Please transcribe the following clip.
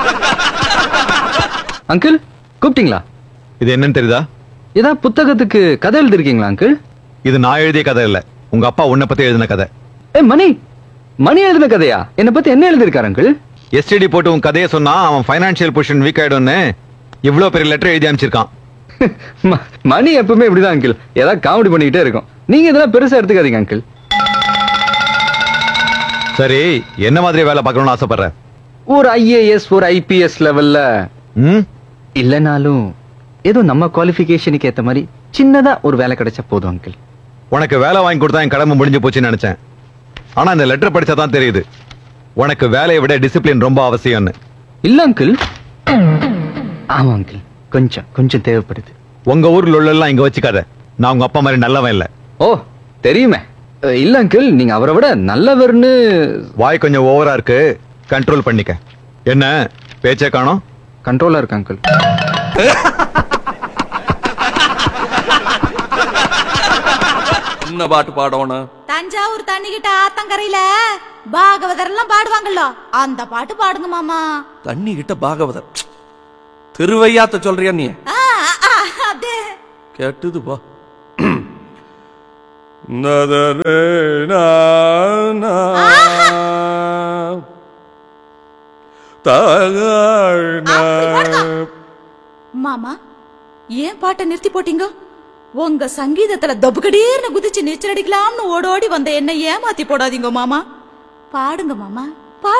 Uncle கூப்பிட்டீங்களா இது என்னன்னு தெரியுதா ஏதா புத்தகத்துக்கு கதை எழுதிருக்கீங்களா அங்கிள் இது நான் எழுதிய கதை இல்ல உங்க அப்பா உன்னை பத்தி எழுதின கதை ஏ மணி மணி எழுதின கதையா என்னை பத்தி என்ன எழுதிருக்காரு அங்கிள் எஸ்டிடி போட்டு உன் கதையை சொன்னா அவன் ஃபைனான்சியல் பொசிஷன் வீக் ஆயிடும்னு இவ்ளோ பெரிய லெட்டர் எழுதி அனுப்பிச்சிருக்கான் ம- மணி எப்பவுமே இப்படிதான் அங்கிள் ஏதாவது காமெடி பண்ணிக்கிட்டே இருக்கும் நீங்க இதெல்லாம் பெருசா எடுத்துக்காதீங்க அங்கிள் சரி என்ன மாதிரி வேலை பார்க்கணும்னு ஆசைப்படுற ஒரு ஐஏஎஸ் ஒரு ஐபிஎஸ் லெவல்ல ம் இல்லனாலும் ஏதோ நம்ம குவாலிஃபிகேஷனுக்கு ஏத்த மாதிரி சின்னதா ஒரு வேலை கிடைச்சா போதும் அங்கிள் உனக்கு வேலை வாங்கி கொடுத்தா என் கடமை முடிஞ்சு போச்சுன்னு நினைச்சேன் ஆனா இந்த லெட்டர் படிச்சா தான் தெரியுது உனக்கு வேலையை விட டிசிப்ளின் ரொம்ப அவசியம்னு இல்ல அங்கிள் ஆமா அங்கிள் கொஞ்சம் கொஞ்சம் தேவைப்படுது உங்க ஊர்ல உள்ளெல்லாம் இங்க வச்சுக்காத நான் உங்க அப்பா மாதிரி நல்லவன் இல்ல ஓ தெரியுமே அஹ், இல்ல அங்கிள் நீங்க அவரை விட நல்லவர்னு வாய் கொஞ்சம் ஓவரா இருக்கு கண்ட்ரோல் பண்ணிக்க என்ன பேச்சே காணோம் கண்ட்ரோலா இருக்கு அங்கிள் என்ன பாட்டு பாடணும் தஞ்சாவூர் தண்ணிக்கிட்ட ஆத்தங்கரையில பாகவதர் எல்லாம் பாடுவாங்கல்ல அந்த பாட்டு பாடுங்க மாமா தண்ணி கிட்ட பாகவதர் திருவையாத்த சொல்றியா நீ ஆ, ஆ, அது கேட்டுது பா நதரே நா, நா. தகழ் நா. மாமா ஏன் பாட்டை நிறுத்தி போட்டீங்க உங்க சங்கீதத்துல தொபுகடீர்னு குதிச்சு நீச்சல் அடிக்கலாம்னு ஓடோடி வந்த என்ன ஏமாத்தி போடாதீங்க மாமா பாடுங்க மாமா